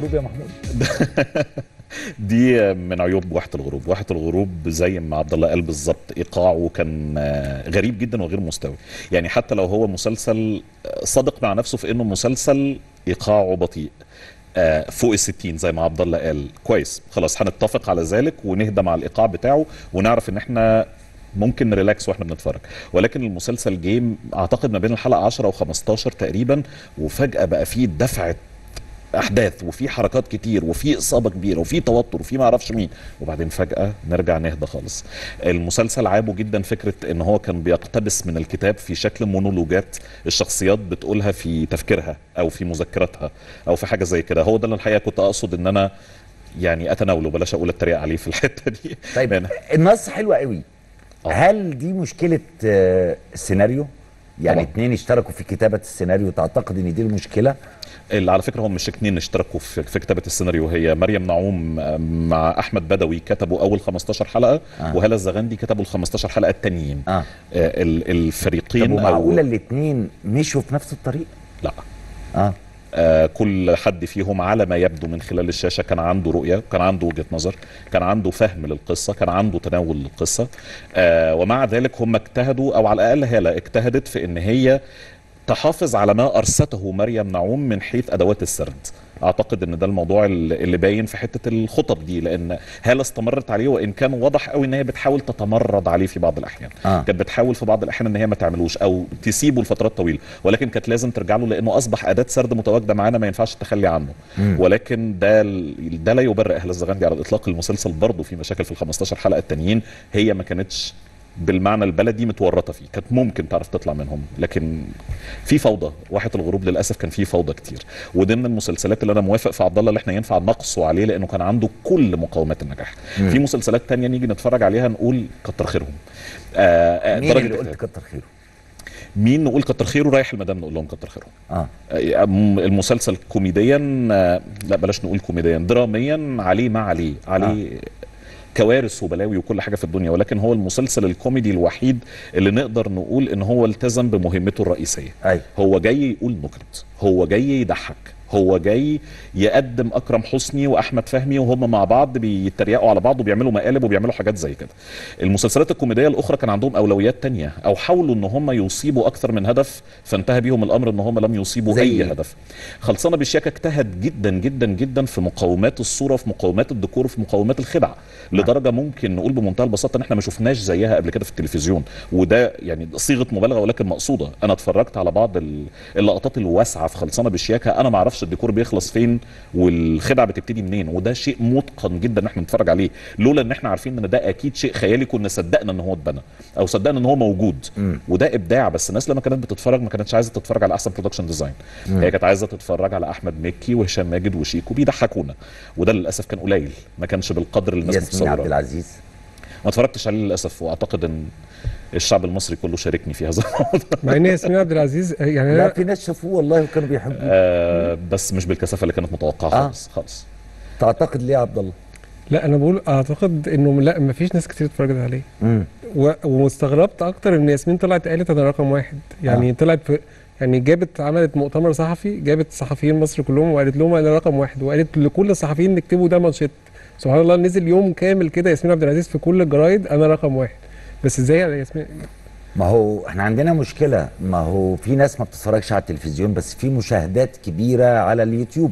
الغروب يا محمود دي من عيوب واحة الغروب واحة الغروب زي ما عبد الله قال بالظبط ايقاعه كان آه، غريب جدا وغير مستوي يعني حتى لو هو مسلسل آه، صادق مع نفسه في انه مسلسل ايقاعه بطيء آه، فوق الستين زي ما عبد الله قال كويس خلاص هنتفق على ذلك ونهدى مع الايقاع بتاعه ونعرف ان احنا ممكن نريلاكس واحنا بنتفرج ولكن المسلسل جيم اعتقد ما بين الحلقه 10 و15 تقريبا وفجاه بقى فيه دفعه احداث وفي حركات كتير وفي اصابه كبيره وفي توتر وفي ما اعرفش مين وبعدين فجاه نرجع نهدى خالص المسلسل عابه جدا فكره ان هو كان بيقتبس من الكتاب في شكل مونولوجات الشخصيات بتقولها في تفكيرها او في مذكراتها او في حاجه زي كده هو ده اللي الحقيقه كنت اقصد ان انا يعني اتناوله بلاش اقول اتريق عليه في الحته دي طيب لأن النص حلو قوي آه. هل دي مشكله آه، السيناريو يعني طبعا. اتنين اشتركوا في كتابه السيناريو تعتقد ان دي المشكله اللي على فكره هم مش اتنين اشتركوا في, في كتابه السيناريو هي مريم نعوم مع احمد بدوي كتبوا اول 15 حلقه آه. وهاله الزغندي كتبوا ال 15 حلقه التانيين اه آه، ال- الفريقين طب أو- ومعقوله الاثنين مشوا في نفس الطريق لا اه آه، كل حد فيهم على ما يبدو من خلال الشاشه كان عنده رؤيه كان عنده وجهه نظر كان عنده فهم للقصه كان عنده تناول للقصه آه، ومع ذلك هم اجتهدوا او على الاقل هاله اجتهدت في ان هي تحافظ على ما ارسته مريم نعوم من حيث ادوات السرد اعتقد ان ده الموضوع اللي اللي باين في حته الخطب دي لان هاله استمرت عليه وان كان واضح قوي ان هي بتحاول تتمرد عليه في بعض الاحيان آه. كانت بتحاول في بعض الاحيان ان هي ما تعملوش او تسيبه لفترات طويله ولكن كانت لازم ترجع له لانه اصبح اداه سرد متواجده معانا ما ينفعش التخلي عنه مم. ولكن ده ال- ده لا يبرئ اهل الزغندي على الاطلاق المسلسل برضه في مشاكل في ال 15 حلقه التانيين هي ما كانتش بالمعنى البلدي متورطه فيه كانت ممكن تعرف تطلع منهم لكن في فوضى واحة الغروب للاسف كان فيه فوضى كتير وده من المسلسلات اللي انا موافق في عبد الله اللي احنا ينفع نقصه عليه لانه كان عنده كل مقومات النجاح مم. في مسلسلات تانية نيجي نتفرج عليها نقول كتر خيرهم آه آه مين درجة اللي قلت اجتهاد. كتر خيره مين نقول كتر خيره رايح المدام نقول لهم كتر خيرهم اه آه، م- المسلسل كوميديا آه، لا بلاش نقول كوميديا دراميا عليه ما عليه عليه كوارث وبلاوي وكل حاجه في الدنيا ولكن هو المسلسل الكوميدي الوحيد اللي نقدر نقول ان هو التزم بمهمته الرئيسيه ايوه هو جاي يقول نكت هو جاي يضحك هو جاي يقدم اكرم حسني واحمد فهمي وهم مع بعض بيتريقوا على بعض وبيعملوا مقالب وبيعملوا حاجات زي كده المسلسلات الكوميديه الاخرى كان عندهم اولويات تانية او حاولوا ان هم يصيبوا اكثر من هدف فانتهى بيهم الامر ان هم لم يصيبوا زي اي إيه؟ هدف خلصانه بالشياكه اجتهد جدا جدا جدا في مقومات الصوره في مقومات الديكور في مقومات الخدع لدرجه ممكن نقول بمنتهى البساطه ان احنا ما شفناش زيها قبل كده في التلفزيون وده يعني صيغه مبالغه ولكن مقصوده انا اتفرجت على بعض ال- اللقطات الواسعه في خلصانه بالشياكه انا ما اعرفش الديكور بيخلص فين والخدع بتبتدي منين وده شيء متقن جدا ان احنا نتفرج عليه لولا ان احنا عارفين ان ده اكيد شيء خيالي كنا صدقنا ان هو اتبنى او صدقنا ان هو موجود مم. وده ابداع بس الناس لما كانت بتتفرج ما كانتش عايزه تتفرج على احسن برودكشن ديزاين هي كانت عايزه تتفرج على احمد مكي وهشام ماجد وشيكو بيضحكونا وده للاسف كان قليل ما كانش بالقدر اللي الناس ياسمين عبد متصوره العزيز ما اتفرجتش عليه للاسف واعتقد ان الشعب المصري كله شاركني في هذا الموضوع مع ان ياسمين عبد العزيز يعني لا أنا في ناس شافوه والله وكانوا بيحبوه آه بس مش بالكثافه اللي كانت متوقعه آه. خالص خالص تعتقد ليه يا عبد الله؟ لا انا بقول اعتقد انه لا ما فيش ناس كتير اتفرجت عليه مم. و- واستغربت اكتر ان ياسمين طلعت قالت انا رقم واحد يعني آه. طلعت في يعني جابت عملت مؤتمر صحفي جابت صحفيين مصر كلهم وقالت لهم انا رقم واحد وقالت لكل الصحفيين اللي اكتبوا ده مانشيت سبحان الله نزل يوم كامل كده ياسمين عبد العزيز في كل الجرايد انا رقم واحد بس ازاي يا ياسمين ما هو احنا عندنا مشكله ما هو في ناس ما بتتفرجش على التلفزيون بس في مشاهدات كبيره على اليوتيوب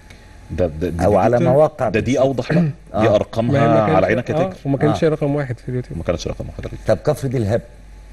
ده ده دي او دي على مواقع ده دي اوضح بقى دي آه. ما هي ارقامها ما كانش- على عينك يا آه تاجر وما كانش آه. رقم واحد في اليوتيوب ما كانتش رقم واحد عليك. طب كفر دلهاب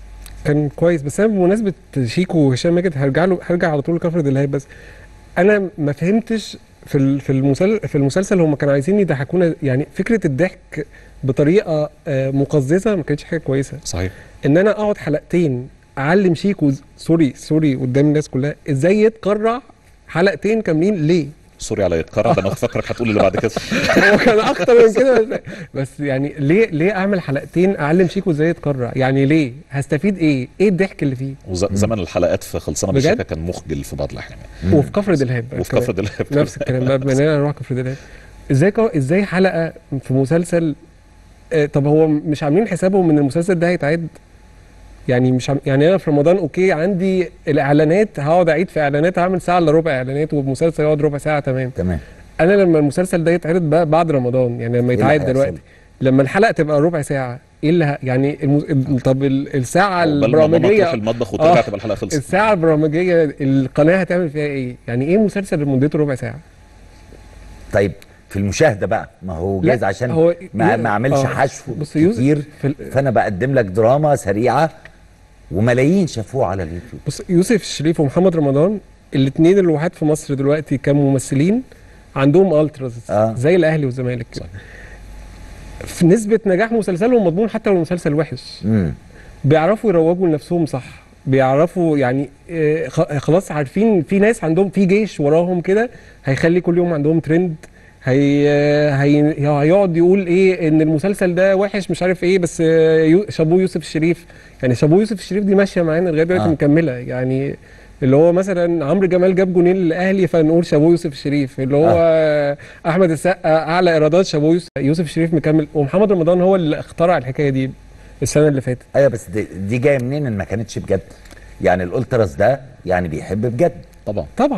كان كويس بس انا بمناسبه شيكو وهشام ماجد هرجع له هرجع على طول لكفر دلهاب بس انا ما فهمتش في ال- في المسلسل في المسلسل هم كانوا عايزين يضحكونا يعني فكره الضحك بطريقه آه، مقززه ما كانتش حاجه كويسه صحيح ان انا اقعد حلقتين اعلم شيكو ز- سوري سوري قدام الناس كلها ازاي يتكرع حلقتين كاملين ليه سوري على يتكرر ده انا فاكرك هتقول اللي بعد كده هو كان اكتر من كده بس, بس يعني ليه ليه اعمل حلقتين اعلم شيكو ازاي يتكرع يعني ليه هستفيد ايه ايه الضحك اللي فيه وزمن الحلقات في خلصانه بجد؟ بالشيكه كان مخجل في بعض الاحيان وفي كفر دلهاب وفي كمان. كفر دلهاب نفس الكلام بقى بما اننا نروح كفر دلهاب ازاي كو... ازاي حلقه في مسلسل آه طب هو مش عاملين حسابهم ان المسلسل ده هيتعد يعني مش عم... يعني انا في رمضان اوكي عندي الاعلانات هقعد اعيد في اعلانات هعمل ساعه الا ربع اعلانات والمسلسل يقعد ربع ساعه تمام تمام انا لما المسلسل ده يتعرض بقى بعد رمضان يعني لما اللي يتعاد هيحصل؟ دلوقتي لما الحلقه تبقى ربع ساعه ايه اللي ه... يعني الم... ال- طب ال- الساعه عقبال ما ماما تروح البرامجيه المطبخ وترجع آه. تبقى الحلقه خلصت الساعه البرامجيه القناه هتعمل فيها ايه يعني ايه مسلسل مدته ربع ساعه طيب في المشاهده بقى ما هو جايز لا، عشان هو- ما, لا، ما اعملش آه. حشو بص يوسف كتير في ال- فانا بقدم لك دراما سريعه وملايين شافوه على اليوتيوب بص يوسف الشريف ومحمد رمضان الاثنين الوحيد في مصر دلوقتي كممثلين عندهم التراز آه. زي الاهلي والزمالك كده في نسبه نجاح مسلسلهم مضمون حتى لو المسلسل وحش امم بيعرفوا يروجوا لنفسهم صح بيعرفوا يعني آه، خ- خلاص عارفين في ناس عندهم في جيش وراهم كده هيخلي كل يوم عندهم ترند هي هي هيقعد يقول ايه ان المسلسل ده وحش مش عارف ايه بس آه، يو- شابوه يوسف الشريف يعني شابوه يوسف الشريف دي ماشيه معانا لغايه دلوقتي آه. مكمله يعني اللي هو مثلا عمرو جمال جاب جونين للاهلي فنقول شابوه يوسف الشريف اللي هو آه. احمد السقا اعلى ايرادات شابوه يوسف, يوسف الشريف مكمل ومحمد رمضان هو اللي اخترع الحكايه دي السنه اللي فاتت ايوه بس دي, دي جايه منين ان ما كانتش بجد يعني الالتراس ده يعني بيحب بجد طبعا طبعا